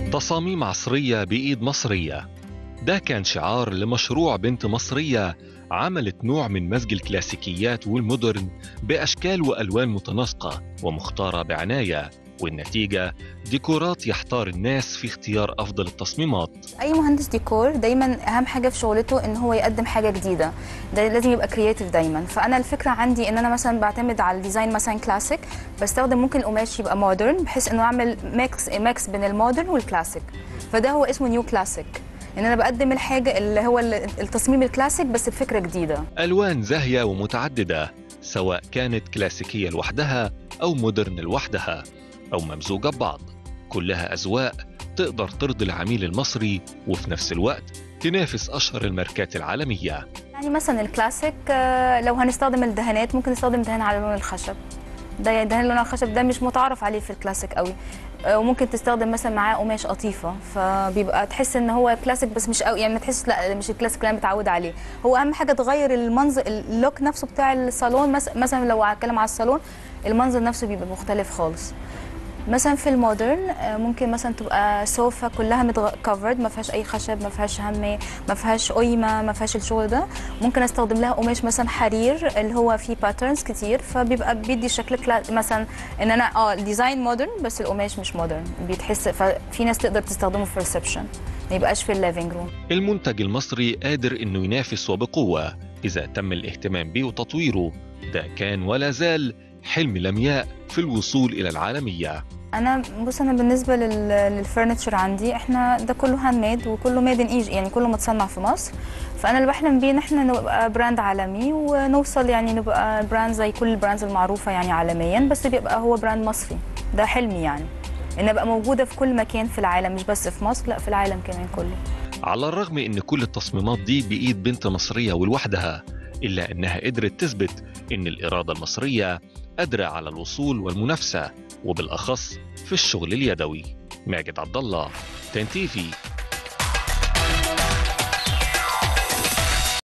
تصاميم عصرية بإيد مصرية ده كان شعار لمشروع بنت مصرية عملت نوع من مزج الكلاسيكيات والمودرن بأشكال وألوان متناسقة ومختارة بعناية والنتيجة ديكورات يحتار الناس في اختيار أفضل التصميمات اي مهندس ديكور دايما اهم حاجه في شغلته ان هو يقدم حاجه جديده ده لازم يبقى كرييتيف دايما فانا الفكره عندي ان انا مثلا بعتمد على الديزاين مثلا كلاسيك بستخدم ممكن القماش يبقى مودرن بحيث انه اعمل ميكس ميكس بين المودرن والكلاسيك فده هو اسمه نيو كلاسيك ان انا بقدم الحاجه اللي هو التصميم الكلاسيك بس بفكره جديده ألوان زاهية ومتعددة سواء كانت كلاسيكية لوحدها أو مودرن لوحدها أو ممزوجة ببعض كلها أذواق تقدر ترضي العميل المصري وفي نفس الوقت تنافس أشهر الماركات العالمية يعني مثلا الكلاسيك آه، لو هنستخدم الدهانات ممكن نستخدم دهان على لون الخشب ده دهان لون الخشب ده مش متعارف عليه في الكلاسيك قوي آه، وممكن تستخدم مثلا معاه قماش قطيفه فبيبقى تحس ان هو كلاسيك بس مش قوي يعني ما تحس لا مش الكلاسيك اللي انا متعود عليه هو اهم حاجه تغير المنظر اللوك نفسه بتاع الصالون مس- مثلا لو هتكلم على الصالون المنظر نفسه بيبقى مختلف خالص مثلا في المودرن آه، ممكن مثلا تبقى سوفا كلها كفرد ما فيهاش اي خشب ما فيهاش همه ما فيهاش قيمه ما فيهاش الشغل ده ممكن استخدم لها قماش مثلا حرير اللي هو فيه باترنز كتير فبيبقى بيدي شكل كلا مثلا ان انا اه الديزاين مودرن بس القماش مش مودرن بيتحس ففي ناس تقدر تستخدمه في الريسبشن ما يبقاش في الليفينج روم المنتج المصري قادر إنه ينافس وبقوة إذا تم الاهتمام به وتطويره ده كان ولا زال حلم لمياء في الوصول إلى العالمية انا بص انا بالنسبه لل- للفرنتشر عندي احنا ده كله هاند ميد وكله ميد ان ايج يعني كله متصنع في مصر فانا اللي بحلم بيه ان احنا نبقى براند عالمي ونوصل يعني نبقى براند زي كل البراندز المعروفه يعني عالميا بس بيبقى هو براند مصري ده حلمي يعني ان ابقى موجوده في كل مكان في العالم مش بس في مصر لا في العالم كمان كله على الرغم إن كل التصميمات دي بإيد بنت مصرية ولوحدها إلا إنها قدرت تثبت إن الإرادة المصرية قادرة على الوصول والمنافسة وبالأخص في الشغل اليدوي ماجد عبد الله تن تيفي